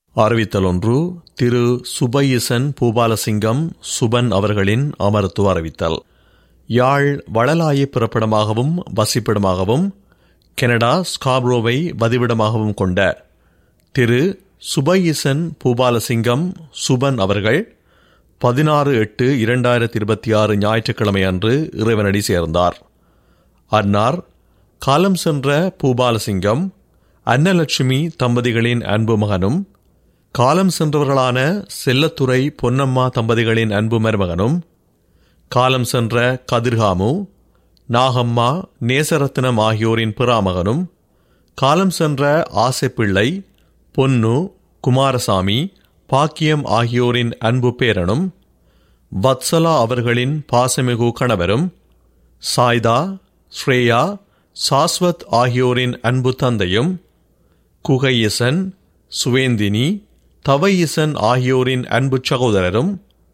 அறிவித்தல் ஒன்று திரு சுபயிசன் பூபாலசிங்கம் சுபன் அவர்களின் அமரத்துவ அறிவித்தல் யாழ் வளலாய பிறப்பிடமாகவும் வசிப்பிடமாகவும் கனடா ஸ்காப்ரோவை வதிவிடமாகவும் கொண்ட திரு சுபயிசன் பூபாலசிங்கம் சுபன் அவர்கள் பதினாறு எட்டு இரண்டாயிரத்தி இருபத்தி ஆறு ஞாயிற்றுக்கிழமை அன்று இறைவனடி சேர்ந்தார் அன்னார் காலம் சென்ற பூபாலசிங்கம் அன்னலட்சுமி தம்பதிகளின் அன்பு மகனும் காலம் சென்றவர்களான செல்லத்துறை பொன்னம்மா தம்பதிகளின் அன்பு மருமகனும் காலம் சென்ற கதிர்காமு நாகம்மா நேசரத்னம் ஆகியோரின் பிறாமகனும் காலம் சென்ற ஆசைப்பிள்ளை பொன்னு குமாரசாமி பாக்கியம் ஆகியோரின் அன்பு பேரனும் வத்சலா அவர்களின் பாசமிகு கணவரும் சாய்தா ஸ்ரேயா சாஸ்வத் ஆகியோரின் அன்பு தந்தையும் குகையசன் சுவேந்தினி தவையசன் ஆகியோரின் அன்பு சகோதரரும்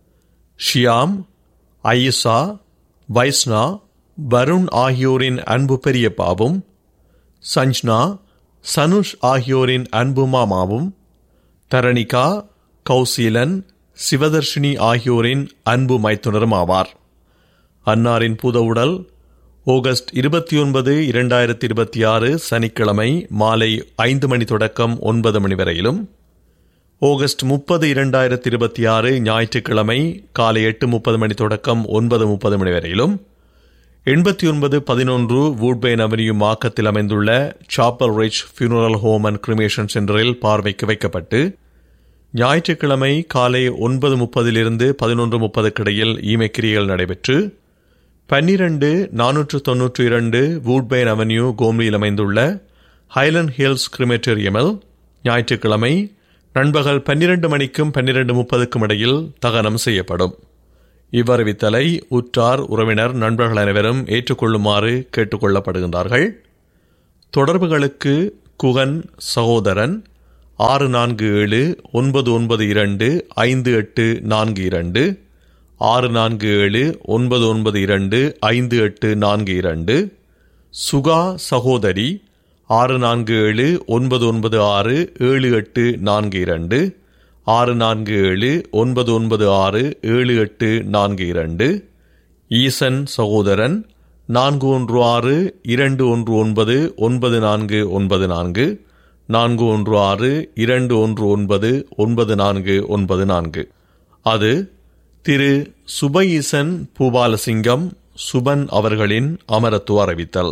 ஷியாம் ஐயசா வைஸ்னா வருண் ஆகியோரின் அன்பு பெரியப்பாவும் சஞ்ச்னா சனுஷ் ஆகியோரின் அன்பு மாமாவும் தரணிகா கௌசீலன் சிவதர்ஷினி ஆகியோரின் அன்பு மைத்துனரும் ஆவார் அன்னாரின் புதவுடல் ஆகஸ்ட் இருபத்தி ஒன்பது இரண்டாயிரத்தி இருபத்தி ஆறு சனிக்கிழமை மாலை ஐந்து மணி தொடக்கம் ஒன்பது மணி வரையிலும் ஆகஸ்ட் முப்பது இரண்டாயிரத்தி இருபத்தி ஆறு ஞாயிற்றுக்கிழமை காலை எட்டு முப்பது மணி தொடக்கம் ஒன்பது முப்பது மணி வரையிலும் எண்பத்தி ஒன்பது பதினொன்று வூட்பேன் அவென்யூ மாக்கத்தில் அமைந்துள்ள chapel ridge funeral home and cremation சென்டரில் பார்வைக்கு வைக்கப்பட்டு ஞாயிற்றுக்கிழமை காலை ஒன்பது முப்பதிலிருந்து பதினொன்று முப்பதுக்கிடையில் ஈமைக்கிரியல் நடைபெற்று பன்னிரண்டு நானூற்று தொன்னூற்றி இரண்டு வூட்பேன் அவென்யூ கோம்லியில் அமைந்துள்ள ஹைலண்ட் ஹில்ஸ் கிரிமேட்டோரியமில் ஞாயிற்றுக்கிழமை நண்பகல் பன்னிரண்டு மணிக்கும் பன்னிரண்டு முப்பதுக்கும் இடையில் தகனம் செய்யப்படும் இவ்வறிவித்தலை உற்றார் உறவினர் நண்பர்கள் அனைவரும் ஏற்றுக்கொள்ளுமாறு கேட்டுக்கொள்ளப்படுகின்றார்கள் தொடர்புகளுக்கு குகன் சகோதரன் ஆறு நான்கு ஏழு ஒன்பது ஒன்பது இரண்டு ஐந்து எட்டு நான்கு இரண்டு ஆறு நான்கு ஏழு ஒன்பது ஒன்பது இரண்டு ஐந்து எட்டு நான்கு இரண்டு சுகா சகோதரி ஆறு நான்கு ஏழு ஒன்பது ஒன்பது ஆறு ஏழு எட்டு நான்கு இரண்டு ஆறு நான்கு ஏழு ஒன்பது ஒன்பது ஆறு ஏழு எட்டு நான்கு இரண்டு ஈசன் சகோதரன் நான்கு ஒன்று ஆறு இரண்டு ஒன்று ஒன்பது ஒன்பது நான்கு ஒன்பது நான்கு நான்கு ஒன்று ஆறு இரண்டு ஒன்று ஒன்பது ஒன்பது நான்கு ஒன்பது நான்கு அது திரு சுபஈசன் பூபாலசிங்கம் சுபன் அவர்களின் அமரத்துவ அறிவித்தல்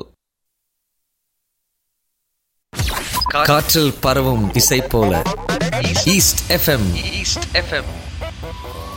காற்றில் பரவும் இசை போல ஈஸ்ட் எஃப்எம் ஈஸ்ட் எஃப்எம்